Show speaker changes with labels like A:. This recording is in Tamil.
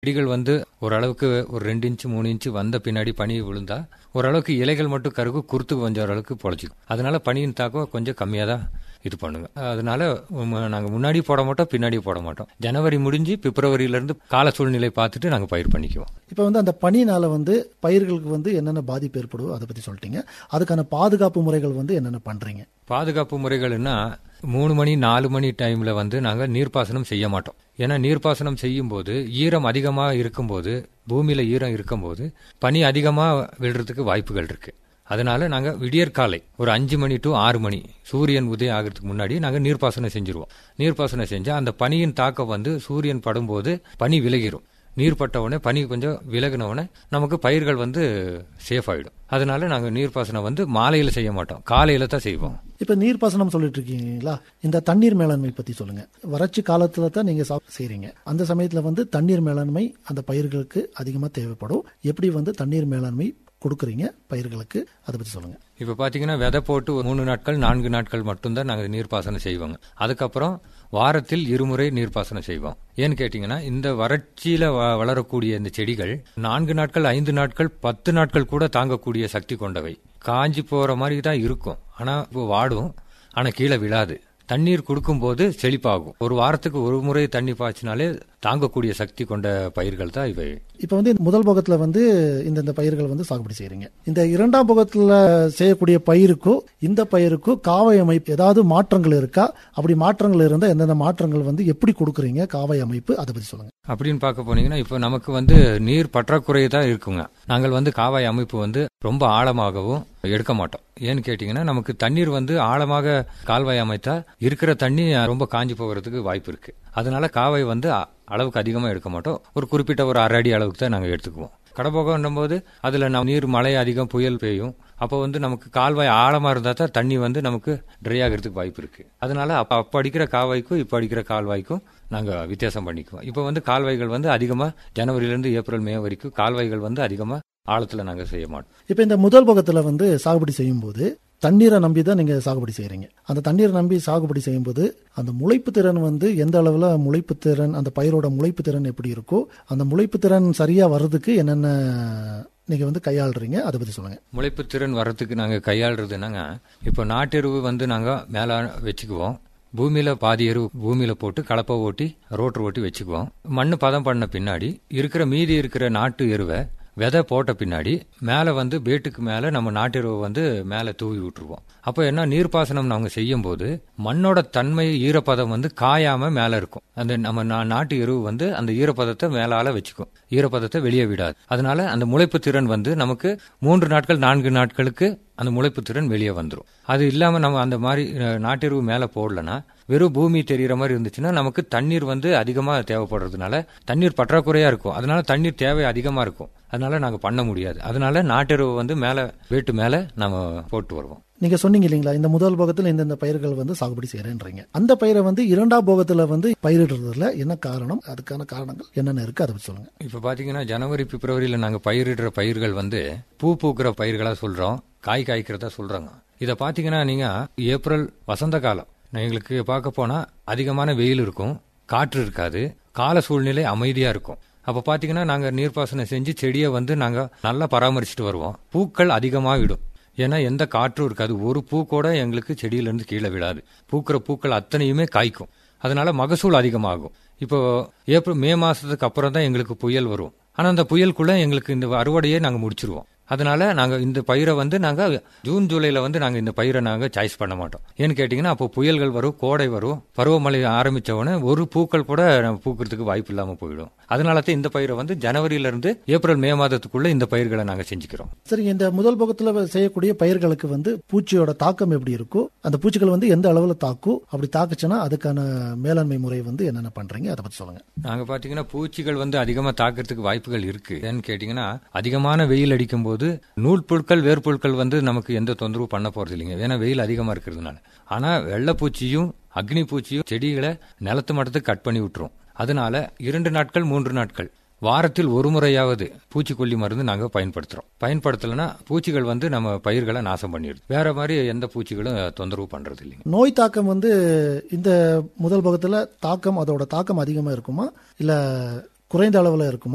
A: செடிகள் வந்து ஓரளவுக்கு ஒரு ரெண்டு இன்ச்சு மூணு இன்ச்சு வந்த பின்னாடி பனி விழுந்தா ஓரளவுக்கு இலைகள் மட்டும் கருகு குறுத்து கொஞ்சம் ஓரளவுக்கு பொழைச்சிக்கும் அதனால பனியின் தாக்கம் கொஞ்சம் கம்மியாக தான் இது பண்ணுங்க அதனால உம், நாங்க முன்னாடி போட மாட்டோம் பின்னாடி போட மாட்டோம் ஜனவரி முடிஞ்சு பிப்ரவரியில இருந்து கால சூழ்நிலை பார்த்துட்டு நாங்க பயிர் பண்ணிக்குவோம்
B: இப்போ வந்து அந்த பனினால வந்து பயிர்களுக்கு வந்து என்னென்ன பாதிப்பு ஏற்படுவோ அதை பத்தி சொல்லிட்டீங்க அதுக்கான பாதுகாப்பு முறைகள் வந்து என்னென்ன பண்றீங்க
A: பாதுகாப்பு முறைகள்னா மூணு மணி நாலு மணி டைம்ல வந்து நாங்க நீர்ப்பாசனம் செய்ய மாட்டோம் ஏன்னா நீர்ப்பாசனம் செய்யும் போது ஈரம் அதிகமா இருக்கும்போது பூமியில ஈரம் இருக்கும்போது பனி அதிகமா விழுறதுக்கு வாய்ப்புகள் இருக்கு அதனால நாங்க விடியற்காலை ஒரு அஞ்சு மணி டு ஆறு மணி சூரியன் உதயம் ஆகிறதுக்கு முன்னாடி நாங்க நீர்ப்பாசனம் செஞ்சிருவோம் நீர்ப்பாசனம் செஞ்சா அந்த பனியின் தாக்கம் வந்து சூரியன் படும்போது பனி விலகிரும் நீர் பட்ட உடனே பனி கொஞ்சம் விலகின உடனே நமக்கு பயிர்கள் வந்து சேஃப் ஆயிடும் அதனால நாங்க நீர்ப்பாசனம் வந்து மாலையில செய்ய மாட்டோம் காலையில தான் செய்வோம்
B: இப்போ நீர்ப்பாசனம் சொல்லிட்டு இருக்கீங்களா இந்த தண்ணீர் மேலாண்மை பத்தி சொல்லுங்க வறட்சி காலத்துல தான் நீங்க சாப் செய்றீங்க அந்த சமயத்துல வந்து தண்ணீர் மேலாண்மை அந்த பயிர்களுக்கு அதிகமா தேவைப்படும் எப்படி வந்து தண்ணீர் மேலாண்மை கொடுக்குறீங்க பயிர்களுக்கு அதை பத்தி சொல்லுங்க
A: இப்ப பாத்தீங்கன்னா விதை போட்டு ஒரு மூணு நாட்கள் நான்கு நாட்கள் மட்டும்தான் நாங்க நீர்ப்பாசனம் செய்வோங்க அதுக்கப்புறம் வாரத்தில் இருமுறை நீர்ப்பாசனம் செய்வோம் ஏன்னு கேட்டீங்கன்னா இந்த வறட்சியில வ- வளரக்கூடிய இந்த செடிகள் நான்கு நாட்கள் ஐந்து நாட்கள் பத்து நாட்கள் கூட தாங்கக்கூடிய சக்தி கொண்டவை காஞ்சி போற மாதிரி தான் இருக்கும் ஆனா இப்போ வாடும் ஆனா கீழே விழாது தண்ணீர் கொடுக்கும்போது செழிப்பாகும் ஒரு வாரத்துக்கு ஒரு முறை தண்ணி பாய்ச்சினாலே தாங்கக்கூடிய சக்தி கொண்ட பயிர்கள் தான் இவை
B: இப்போ வந்து இந்த முதல் போகத்துல வந்து இந்த இந்த பயிர்கள் வந்து சாகுபடி செய்றீங்க இந்த இரண்டாம் போகத்துல செய்யக்கூடிய பயிருக்கும் இந்த பயிருக்கும் காவை அமைப்பு ஏதாவது மாற்றங்கள் இருக்கா அப்படி மாற்றங்கள் இருந்தா எந்தெந்த மாற்றங்கள் வந்து எப்படி கொடுக்குறீங்க காவை அமைப்பு அதை பத்தி சொல்லுங்க
A: அப்படின்னு பார்க்க போனீங்கன்னா இப்போ நமக்கு வந்து நீர் பற்றாக்குறை தான் இருக்குங்க நாங்கள் வந்து காவாய் அமைப்பு வந்து ரொம்ப ஆழமாகவும் எடுக்க மாட்டோம் ஏன்னு கேட்டீங்கன்னா நமக்கு தண்ணீர் வந்து ஆழமாக கால்வாய் அமைத்தா இருக்கிற தண்ணி ரொம்ப காஞ்சி போகிறதுக்கு வாய்ப்பு இருக்கு அதனால காவாய் வந்து அ- அளவுக்கு அதிகமாக எடுக்க மாட்டோம் ஒரு குறிப்பிட்ட ஒரு அரை அடி அளவுக்கு தான் நாங்கள் எடுத்துக்குவோம் கடப்போகம்னும் போது அதில் நம்ம நீர் மழை அதிகம் புயல் பெய்யும் அப்போ வந்து நமக்கு கால்வாய் ஆழமா இருந்தா தான் தண்ணி வந்து நமக்கு ட்ரை ஆகிறதுக்கு வாய்ப்பு இருக்கு அதனால அப்ப அப்ப அடிக்கிற கால்வாய்க்கும் இப்ப அடிக்கிற கால்வாய்க்கும் நாங்க வித்தியாசம் பண்ணிக்குவோம் இப்போ வந்து கால்வாய்கள் வந்து அதிகமா ஜனவரியில இருந்து ஏப்ரல் மே வரைக்கும் கால்வாய்கள் வந்து அதிகமா ஆழத்துல நாங்க செய்ய மாட்டோம்
B: இப்போ இந்த முதல் போகத்துல வந்து சாகுபடி செய்யும்போது தண்ணீரை நம்பி தான் நீங்க சாகுபடி செய்றீங்க அந்த தண்ணீரை நம்பி சாகுபடி செய்யும்போது அந்த முளைப்பு திறன் வந்து எந்த அளவுல முளைப்பு திறன் அந்த பயிரோட முளைப்பு திறன் எப்படி இருக்கோ அந்த முளைப்பு திறன் சரியா வர்றதுக்கு என்னென்ன நீங்க வந்து கையாளுறீங்க அதை பத்தி சொல்லுங்க
A: முளைப்பு திறன் வர்றதுக்கு நாங்க கையாளுறது என்னங்க இப்போ நாட்டெருவு வந்து நாங்க மேல வச்சுக்குவோம் பூமியில பாதி எருவு பூமியில போட்டு கலப்பை ஓட்டி ரோட்டர் ஓட்டி வச்சுக்குவோம் மண்ணு பதம் பண்ண பின்னாடி இருக்கிற மீதி இருக்கிற நாட்டு எருவை விதை போட்ட பின்னாடி மேலே வந்து பேட்டுக்கு மேலே நம்ம நாட்டெருவை வந்து மேலே தூவி விட்டுருவோம் அப்போ என்ன நீர்ப்பாசனம் நாங்கள் செய்யும் போது மண்ணோட தன்மை ஈரப்பதம் வந்து காயாம மேலே இருக்கும் அந்த நம்ம நா- நாட்டு எருவு வந்து அந்த ஈரப்பதத்தை மேலால வச்சுக்கும் ஈரப்பதத்தை வெளியே விடாது அதனால அந்த முளைப்பு திறன் வந்து நமக்கு மூன்று நாட்கள் நான்கு நாட்களுக்கு அந்த முளைப்பு திறன் வெளியே வந்துடும் அது இல்லாம நம்ம அந்த மாதிரி அஹ், நாட்டெருவு மேலே போடலன்னா வெறும் பூமி தெரியிற மாதிரி இருந்துச்சுன்னா நமக்கு தண்ணீர் வந்து அதிகமா தேவைப்படுறதுனால தண்ணீர் பற்றாக்குறையா இருக்கும் அதனால தண்ணீர் தேவை அதிகமா இருக்கும் அதனால நாங்க பண்ண முடியாது அதனால நாட்டெருவு வந்து மேல வீட்டு மேல நம்ம போட்டு வருவோம்
B: நீங்க சொன்னீங்க இல்லைங்களா இந்த முதல் போகத்துல இந்த இந்த பயிர்கள் வந்து சாகுபடி செய்யறேன்றீங்க அந்த பயிரை வந்து இரண்டாம் போகத்துல வந்து பயிரிடுறதுல என்ன காரணம் அதுக்கான காரணங்கள் என்னென்ன இருக்கு அதை பத்தி சொல்லுங்க
A: இப்ப பாத்தீங்கன்னா ஜனவரி பிப்ரவரியில நாங்க பயிரிடுற பயிர்கள் வந்து பூ பூக்கிற பயிர்களா சொல்றோம் காய் காய்க்கிறதா சொல்றாங்க இத பாத்தீங்கன்னா நீங்க ஏப்ரல் வசந்த காலம் நான் எங்களுக்கு பார்க்க போனா அதிகமான வெயில் இருக்கும் காற்று இருக்காது கால சூழ்நிலை அமைதியா இருக்கும் அப்ப பாத்தீங்கன்னா நாங்க நீர்ப்பாசனம் செஞ்சு செடியை வந்து நாங்க நல்லா பராமரிச்சுட்டு வருவோம் பூக்கள் அதிகமா விடும் ஏன்னா எந்த காற்றும் இருக்காது ஒரு பூ கூட எங்களுக்கு செடியிலிருந்து கீழே விழாது பூக்கிற பூக்கள் அத்தனையுமே காய்க்கும் அதனால மகசூல் அதிகமாகும் இப்போ ஏப்ரல் மே மாசத்துக்கு அப்புறம் தான் எங்களுக்கு புயல் வரும் ஆனா அந்த புயலுக்குள்ள எங்களுக்கு இந்த அறுவடையே நாங்க முடிச்சிருவோம் அதனால நாங்க இந்த பயிரை வந்து நாங்க ஜூன் ஜூலைல வந்து நாங்க இந்த பயிரை நாங்க சாய்ஸ் பண்ண மாட்டோம் ஏன்னு கேட்டீங்கன்னா அப்போ புயல்கள் வரும் கோடை வரும் பருவமழை ஆரம்பிச்ச உடனே ஒரு பூக்கள் கூட நம்ம பூக்கிறதுக்கு வாய்ப்பு இல்லாம போயிடும் அதனால தான் இந்த பயிரை வந்து ஜனவரியில இருந்து ஏப்ரல் மே மாதத்துக்குள்ள இந்த பயிர்களை நாங்க செஞ்சுக்கிறோம்
B: சரி இந்த முதல் போகத்துல செய்யக்கூடிய பயிர்களுக்கு வந்து பூச்சியோட தாக்கம் எப்படி இருக்கும் அந்த பூச்சிகள் வந்து எந்த அளவுல தாக்கும் அப்படி தாக்குச்சுன்னா அதுக்கான மேலாண்மை முறை வந்து என்னென்ன பண்றீங்க அதை பத்தி சொல்லுங்க
A: நாங்க பாத்தீங்கன்னா பூச்சிகள் வந்து அதிகமா தாக்கிறதுக்கு வாய்ப்புகள் இருக்கு ஏன்னு கேட்டீங்கன்னா அதிகமான வெயில் அடிக்கும் போது நூல் புழுக்கள் வேர்புழுக்கள் வந்து நமக்கு எந்த தொந்தரவு பண்ண போறது இல்லைங்க ஏன்னா வெயில் அதிகமா இருக்கிறதுனால ஆனா வெள்ளைப்பூச்சியும் அக்னி பூச்சியும் செடிகளை நிலத்து மட்டத்துக்கு கட் பண்ணி விட்டுரும் அதனால இரண்டு நாட்கள் மூன்று நாட்கள் வாரத்தில் ஒரு முறையாவது பூச்சிக்கொல்லி மருந்து நாங்க பயன்படுத்துறோம் பயன்படுத்தலைன்னா பூச்சிகள் வந்து நம்ம பயிர்களை நாசம் பண்ணிடுது வேற மாதிரி எந்த பூச்சிகளும் தொந்தரவு பண்றது இல்லைங்க
B: நோய் தாக்கம் வந்து இந்த முதல் போகத்துல தாக்கம் அதோட தாக்கம் அதிகமா இருக்குமா இல்ல குறைந்த அளவுல இருக்குமா